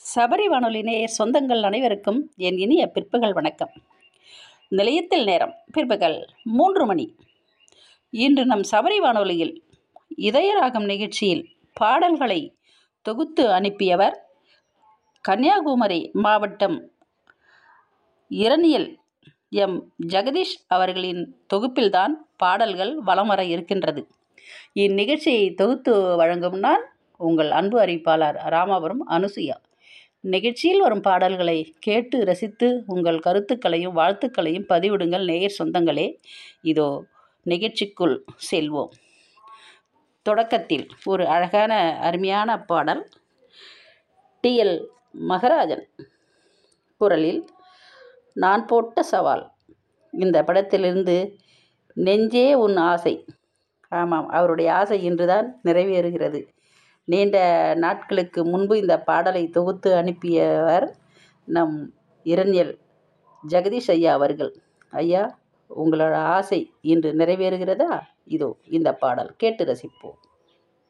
சபரி வானொலி நேயர் சொந்தங்கள் அனைவருக்கும் என் இனிய பிற்பகல் வணக்கம் நிலையத்தில் நேரம் பிற்பகல் மூன்று மணி இன்று நம் சபரி வானொலியில் இதயராகம் நிகழ்ச்சியில் பாடல்களை தொகுத்து அனுப்பியவர் கன்னியாகுமரி மாவட்டம் இரணியல் எம் ஜெகதீஷ் அவர்களின் தொகுப்பில்தான் பாடல்கள் வலம் வர இருக்கின்றது இந்நிகழ்ச்சியை தொகுத்து வழங்கும் நான் உங்கள் அன்பு அறிவிப்பாளர் ராமாபுரம் அனுசுயா நிகழ்ச்சியில் வரும் பாடல்களை கேட்டு ரசித்து உங்கள் கருத்துக்களையும் வாழ்த்துக்களையும் பதிவிடுங்கள் நேயர் சொந்தங்களே இதோ நிகழ்ச்சிக்குள் செல்வோம் தொடக்கத்தில் ஒரு அழகான அருமையான பாடல் டிஎல் மகராஜன் குரலில் நான் போட்ட சவால் இந்த படத்திலிருந்து நெஞ்சே உன் ஆசை ஆமாம் அவருடைய ஆசை இன்றுதான் நிறைவேறுகிறது நீண்ட நாட்களுக்கு முன்பு இந்த பாடலை தொகுத்து அனுப்பியவர் நம் இரண்யல் ஜெகதீஷ் ஐயா அவர்கள் ஐயா உங்களோட ஆசை இன்று நிறைவேறுகிறதா இதோ இந்த பாடல் கேட்டு ரசிப்போம்